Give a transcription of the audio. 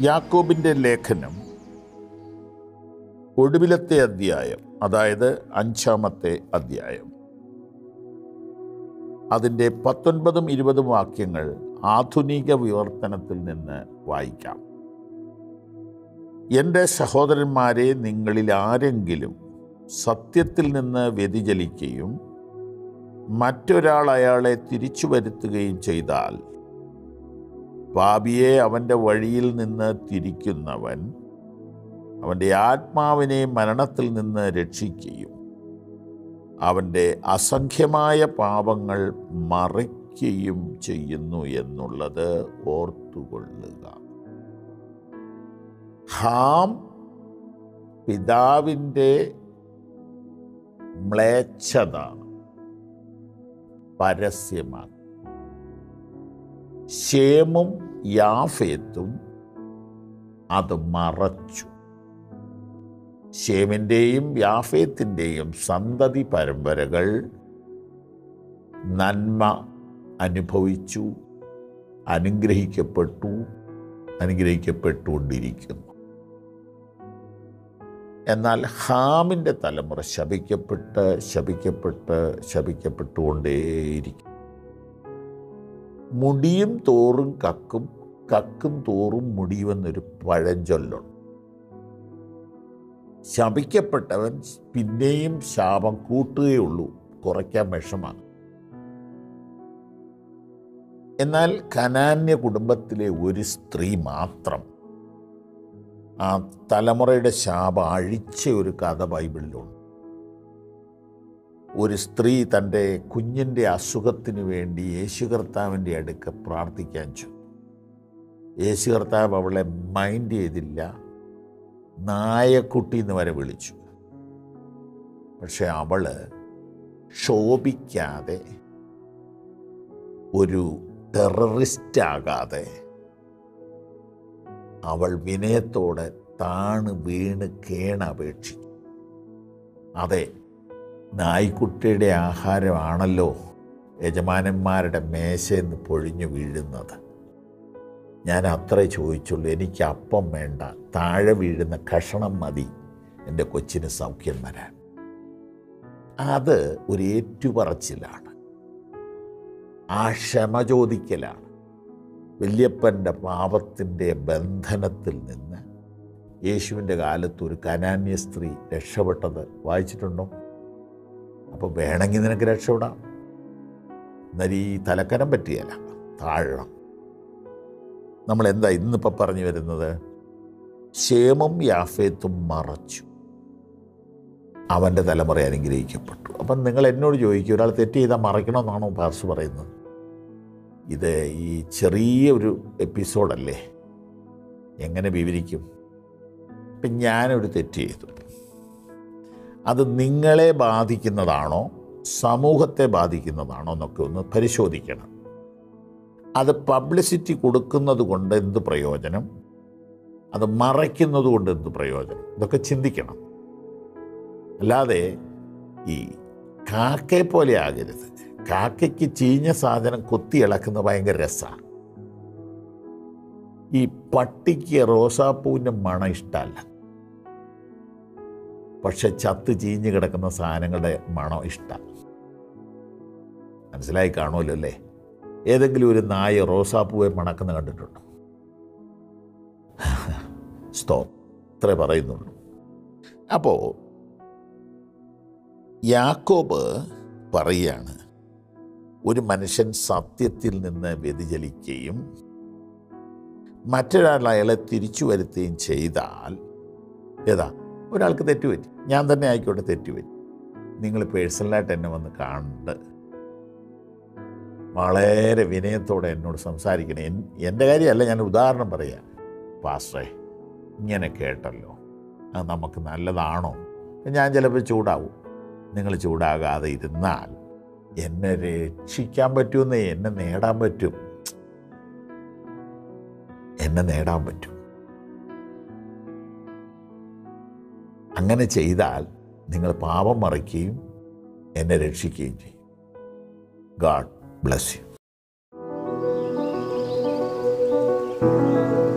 യാക്കോബിൻ്റെ ലേഖനം ഒടുവിലത്തെ അധ്യായം അതായത് അഞ്ചാമത്തെ അധ്യായം അതിൻ്റെ പത്തൊൻപതും ഇരുപതും വാക്യങ്ങൾ ആധുനിക വിവർത്തനത്തിൽ നിന്ന് വായിക്കാം എൻ്റെ സഹോദരന്മാരെ നിങ്ങളിൽ ആരെങ്കിലും സത്യത്തിൽ നിന്ന് വ്യതിചലിക്കുകയും മറ്റൊരാൾ അയാളെ തിരിച്ചു വരുത്തുകയും ചെയ്താൽ പാപിയെ അവൻ്റെ വഴിയിൽ നിന്ന് തിരിക്കുന്നവൻ അവൻ്റെ ആത്മാവിനെ മരണത്തിൽ നിന്ന് രക്ഷിക്കുകയും അവൻ്റെ അസംഖ്യമായ പാപങ്ങൾ മറയ്ക്കുകയും ചെയ്യുന്നു എന്നുള്ളത് ഓർത്തുകൊള്ളുക ഹാം പിതാവിൻ്റെ മ്ലേച്ഛത പരസ്യമാക്കി ഷേമും യാഫേത്തും അത് മറച്ചു ഷേമിൻ്റെയും യാഫേത്തിൻ്റെയും സന്തതി പരമ്പരകൾ നന്മ അനുഭവിച്ചു അനുഗ്രഹിക്കപ്പെട്ടു അനുഗ്രഹിക്കപ്പെട്ടുകൊണ്ടിരിക്കുന്നു എന്നാൽ ഹാമിൻ്റെ തലമുറ ശപിക്കപ്പെട്ട് ശപിക്കപ്പെട്ട് ശപിക്കപ്പെട്ടുകൊണ്ടേയിരിക്കും മുടിയും തോറും കക്കും കക്കും തോറും മുടിയുമെന്നൊരു പഴഞ്ചൊല്ലുണ്ട് ശപിക്കപ്പെട്ടവൻ പിന്നെയും ശാപം കൂട്ടുകയുള്ളൂ കുറയ്ക്കാൻ വിഷമാണ് എന്നാൽ കനാന്യ കുടുംബത്തിലെ ഒരു സ്ത്രീ മാത്രം ആ തലമുറയുടെ ശാപം അഴിച്ച ഒരു കഥ ബൈബിളിലുണ്ട് ഒരു സ്ത്രീ തൻ്റെ കുഞ്ഞിൻ്റെ അസുഖത്തിന് വേണ്ടി യേശു കർത്താവിൻ്റെ അടുക്ക് പ്രാർത്ഥിക്കാൻ ചെന്നു യേശു കർത്താവ് അവളെ മൈൻഡ് ചെയ്തില്ല നായക്കുട്ടി എന്ന് വരെ വിളിച്ചു പക്ഷെ അവള് ക്ഷോഭിക്കാതെ ഒരു ടെററിസ്റ്റ് ആകാതെ അവൾ വിനയത്തോടെ താണ് വീണ് കേണപേക്ഷിച്ചു അതെ നായ്ക്കുട്ടിയുടെ ആഹാരമാണല്ലോ യജമാനന്മാരുടെ മേശയെന്ന് പൊഴിഞ്ഞു വീഴുന്നത് ഞാൻ അത്രേ ചോദിച്ചുള്ളൂ എനിക്ക് അപ്പം വേണ്ട താഴെ വീഴുന്ന കഷണം മതി എൻ്റെ കൊച്ചിന് സൗഖ്യം വരാൻ അത് ഒരു ഏറ്റുപറച്ചിലാണ് ആ ക്ഷമ ചോദിക്കലാണ് വല്യപ്പൻ്റെ പാപത്തിൻ്റെ ബന്ധനത്തിൽ നിന്ന് യേശുവിൻ്റെ കാലത്ത് ഒരു കനാന്യ സ്ത്രീ രക്ഷപ്പെട്ടത് വായിച്ചിട്ടുണ്ടോ അപ്പോൾ വേണമെങ്കിൽ നിനക്ക് രക്ഷപ്പെടാം എന്നാൽ ഈ തലക്കനം പറ്റിയല്ല താഴണം നമ്മൾ എന്താ ഇന്നിപ്പോൾ പറഞ്ഞു വരുന്നത് ക്ഷേമം യാഫേത്തും മറച്ചു അവൻ്റെ തലമുറ അനുഗ്രഹിക്കപ്പെട്ടു അപ്പം നിങ്ങൾ എന്നോട് ചോദിക്കും ഒരാൾ തെറ്റ് ചെയ്താൽ മറയ്ക്കണമെന്നാണോ പാർസ് പറയുന്നത് ഇത് ഈ ചെറിയ ഒരു എപ്പിസോഡല്ലേ എങ്ങനെ വിവരിക്കും ഇപ്പം ഞാനൊരു തെറ്റ് ചെയ്തു അത് നിങ്ങളെ ബാധിക്കുന്നതാണോ സമൂഹത്തെ ബാധിക്കുന്നതാണോ എന്നൊക്കെ ഒന്ന് പരിശോധിക്കണം അത് പബ്ലിസിറ്റി കൊടുക്കുന്നത് കൊണ്ട് എന്ത് പ്രയോജനം അത് മറയ്ക്കുന്നത് കൊണ്ട് എന്ത് പ്രയോജനം ഇതൊക്കെ ചിന്തിക്കണം അല്ലാതെ ഈ കാക്കയെ പോലെ ആകരുത് കാക്കയ്ക്ക് ചീഞ്ഞ സാധനം കൊത്തി ഇളക്കുന്ന ഭയങ്കര രസമാണ് ഈ പട്ടിക്ക് റോസാപ്പൂവിൻ്റെ മണം ഇഷ്ടമല്ല പക്ഷെ ചത്ത് ചീഞ്ഞ് കിടക്കുന്ന സാധനങ്ങളുടെ മണം ഇഷ്ടമാണ് മനസ്സിലായി കാണുമല്ലോ അല്ലേ ഏതെങ്കിലും ഒരു നായ റോസാപ്പൂവെ മണക്കുന്ന കണ്ടിട്ടുണ്ടോ സ്തോ ഇത്രേ പറയുന്നുള്ളൂ അപ്പോൾ യാക്കോബ് പറയുകയാണ് ഒരു മനുഷ്യൻ സത്യത്തിൽ നിന്ന് വ്യതിചലിക്കുകയും മറ്റൊരാൾ അയാളെ തിരിച്ചു വരുത്തുകയും ചെയ്താൽ ഏതാ ഒരാൾക്ക് തെറ്റുപറ്റി ഞാൻ തന്നെ ആയിക്കോട്ടെ തെറ്റുപറ്റി നിങ്ങൾ പേഴ്സണലായിട്ട് എന്നെ വന്ന് കണ്ട് വളരെ വിനയത്തോടെ എന്നോട് സംസാരിക്കണേ എൻ- എൻ്റെ കാര്യമല്ല ഞാൻ ഉദാഹരണം പറയാം പാസ്റ്റേ ഇങ്ങനെ കേട്ടല്ലോ അത് നമുക്ക് നല്ലതാണോ ഞാൻ ചിലപ്പോൾ ചൂടാവും നിങ്ങൾ ചൂടാകാതെ ഇരുന്നാൽ എന്നെ രക്ഷിക്കാൻ പറ്റുമെന്ന് എന്നെ നേടാൻ പറ്റും എന്നെ നേടാൻ പറ്റും അങ്ങനെ ചെയ്താൽ നിങ്ങൾ പാപം മറിക്കുകയും എന്നെ രക്ഷിക്കുകയും ചെയ്യും ഗാഡ് ബ്ലസ് യു